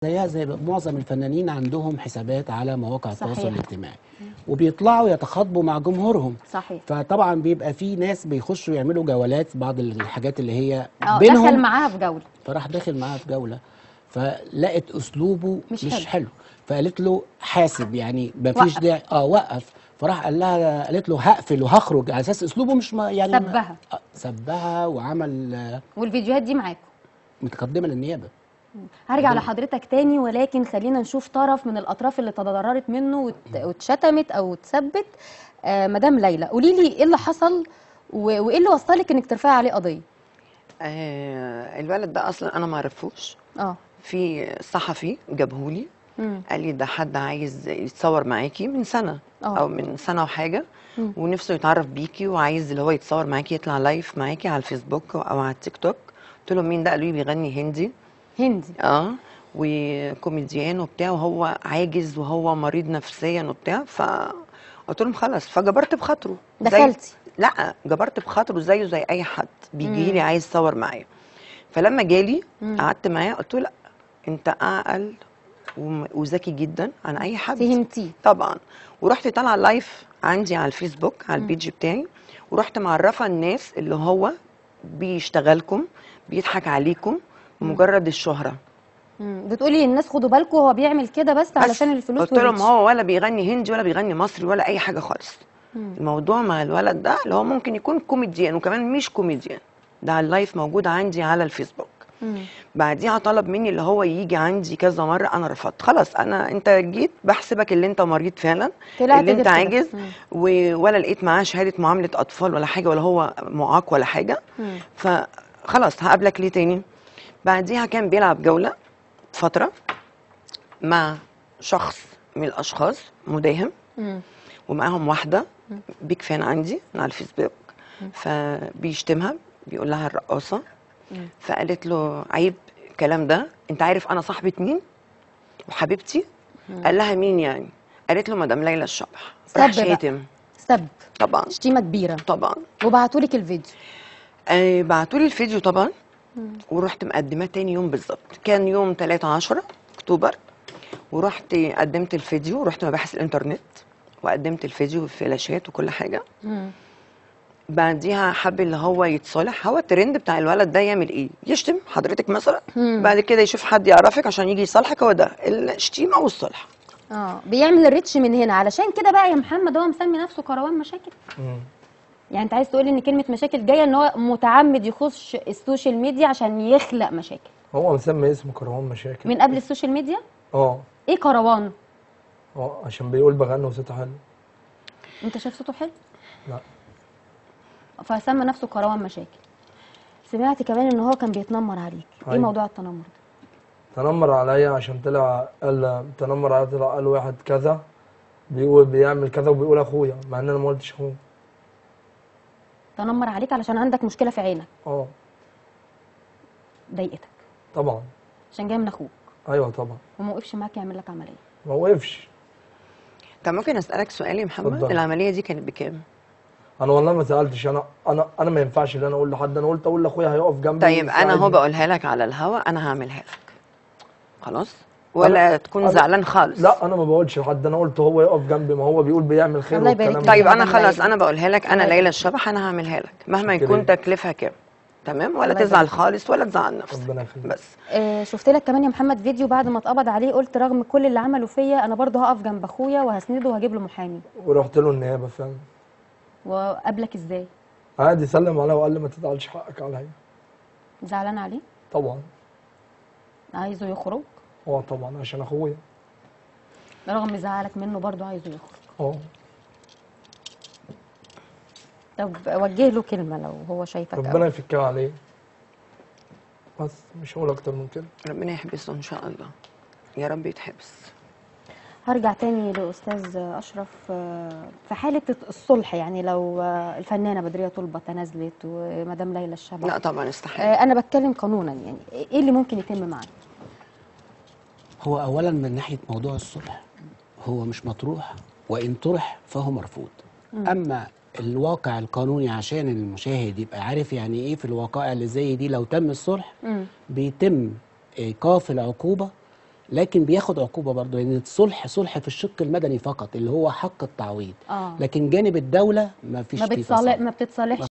زيها زي معظم الفنانين عندهم حسابات على مواقع التواصل صحيح. الاجتماعي وبيطلعوا يتخاطبوا مع جمهورهم صحيح فطبعا بيبقى في ناس بيخشوا يعملوا جولات بعض الحاجات اللي هي اه دخل بينهم معاها في جوله فراح داخل معاها في جوله فلقت اسلوبه مش مش, حلو. مش حلو. فقالت له حاسب يعني مفيش وقف. داعي اه وقف فراح قال لها قالت له هقفل وهخرج على اساس اسلوبه مش ما يعني ما- سبها. آه، سبها وعمل آه، والفيديوهات دي معاكم متقدمه للنيابه هرجع لحضرتك تاني ولكن خلينا نشوف طرف من الاطراف اللي تضررت منه وات- واتشتمت او اتثبت آه مدام ليلى قولي لي ايه اللي حصل و- وايه اللي وصلك انك ترفعي عليه قضيه آه الولد ده اصلا انا ما اعرفوش اه في صحفي جابهولي مم. قال لي ده حد عايز يتصور معاكي من سنه آه. او من سنه وحاجه مم. ونفسه يتعرف بيكي وعايز اللي هو يتصور معاكي يطلع لايف معاكي على الفيسبوك او على التيك توك قلت له مين ده قالوا لي بيغني هندي هندي اه وكوميديان وبتاع وهو عاجز وهو مريض نفسيا وبتاع ف قلت لهم خلاص فجبرت بخاطره زي- دخلتي لا جبرت بخاطره زيه زي اي حد بيجي مم. لي عايز يصور معايا فلما جالي مم. قعدت معاه قلت له لا انت اعقل وم- وذكي جدا عن اي حد فهمتيه طبعا ورحت طالعه لايف عندي على الفيسبوك على البيج بتاعي ورحت معرفه الناس اللي هو بيشتغلكم بيضحك عليكم مجرد الشهره مم. بتقولي للناس خدوا بالكم هو بيعمل كده بس, بس علشان الفلوس قلت لهم والريتش. هو ولا بيغني هندي ولا بيغني مصري ولا اي حاجه خالص مم. الموضوع مع الولد ده اللي هو ممكن يكون كوميديان وكمان مش كوميديان ده على اللايف موجود عندي على الفيسبوك مم. بعديها طلب مني اللي هو يجي عندي كذا مره انا رفضت خلاص انا انت جيت بحسبك اللي انت مريض فعلا طلعت اللي انت جبت ده. عاجز مم. و- ولا لقيت معاه شهاده معامله اطفال ولا حاجه ولا هو معاق ولا حاجه مم. فخلاص هقابلك ليه تاني بعديها كان بيلعب جوله فتره مع شخص من الاشخاص مداهم مم. ومعاهم واحده بيك فان عندي على الفيسبوك فبيشتمها بيقول لها الرقاصه مم. فقالت له عيب الكلام ده انت عارف انا صاحبه مين وحبيبتي قال لها مين يعني قالت له مدام ليلى الشبح راح سب بقى. شاتم سب طبعا شتيمه كبيره طبعا وبعتولك الفيديو آه بعتوا لي الفيديو طبعا ورحت مقدماه تاني يوم بالظبط كان يوم 3 10 اكتوبر ورحت قدمت الفيديو ورحت مباحث الانترنت وقدمت الفيديو في فلاشات وكل حاجه مم. بعديها حب اللي هو يتصالح هو الترند بتاع الولد ده يعمل ايه يشتم حضرتك مثلا مم. بعد كده يشوف حد يعرفك عشان يجي يصالحك هو ده الشتيمه والصلح اه بيعمل الريتش من هنا علشان كده بقى يا محمد هو مسمي نفسه كروان مشاكل مم. يعني انت عايز تقولي ان كلمه مشاكل جايه ان هو متعمد يخش السوشيال ميديا عشان يخلق مشاكل هو مسمي اسمه كروان مشاكل من قبل السوشيال ميديا اه ايه كروان اه عشان بيقول بغني وصوته حلو انت شايف صوته حلو لا فسمى نفسه كروان مشاكل سمعت كمان ان هو كان بيتنمر عليك ايه أيوة. موضوع التنمر ده تنمر عليا عشان طلع قال تنمر عليا طلع قال واحد كذا بيقول بيعمل كذا وبيقول اخويا مع ان انا ما قلتش اخوه تنمر عليك علشان عندك مشكله في عينك اه ضايقتك طبعا عشان جاي من اخوك ايوه طبعا وما وقفش معاك يعمل لك عمليه ما وقفش طب ممكن اسالك سؤال يا محمد اتفضل. العمليه دي كانت بكام انا والله ما سالتش انا انا انا ما ينفعش ان انا اقول لحد انا قلت اقول لاخويا هيقف جنبي طيب انا هو ويساعدني. بقولها لك على الهوا انا هعملها لك خلاص ولا تكون أنا- زعلان خالص لا انا ما بقولش لحد انا قلت هو يقف جنبي ما هو بيقول بيعمل خير الله يبارك والكلام فيك. ده. طيب انا مدام خلاص ليلى. انا بقولها لك انا الله ليلى يبارك. الشبح انا هعملها لك مهما شكراً. يكون تكلفها كام تمام ولا الله تزعل يبارك. خالص ولا تزعل نفسك ربنا يخليك بس آه شفت لك كمان يا محمد فيديو بعد ما اتقبض عليه قلت رغم كل اللي عمله فيا انا برضه هقف جنب اخويا وهسنده وهجيب له محامي ورحت له النيابه فعلا وقابلك ازاي عادي سلم عليا وقال لي ما تزعلش حقك عليا زعلان عليه طبعا عايزه يخرج اه طبعا عشان اخويا رغم زعلك منه برضه عايزه يخرج اه طب وجه له كلمه لو هو شايفك ربنا أوي. يفكها عليه بس مش هقول اكتر من كده ربنا يحبسه ان شاء الله يا رب يتحبس هرجع تاني لاستاذ اشرف آه، في حاله الصلح يعني لو آه، الفنانه بدريه طلبه تنازلت ومدام ليلى الشبح لا طبعا استحاله آه، انا بتكلم قانونا يعني ايه اللي ممكن يتم معانا هو اولا من ناحيه موضوع الصلح هو مش مطروح وان طرح فهو مرفوض اما الواقع القانوني عشان المشاهد يبقى عارف يعني ايه في الوقائع اللي زي دي لو تم الصلح مم. بيتم ايقاف العقوبه لكن بياخد عقوبه برضه لان الصلح صلح في الشق المدني فقط اللي هو حق التعويض اه لكن جانب الدوله ما فيش ما فيه بتصالح تصالح. ما بتتصالحش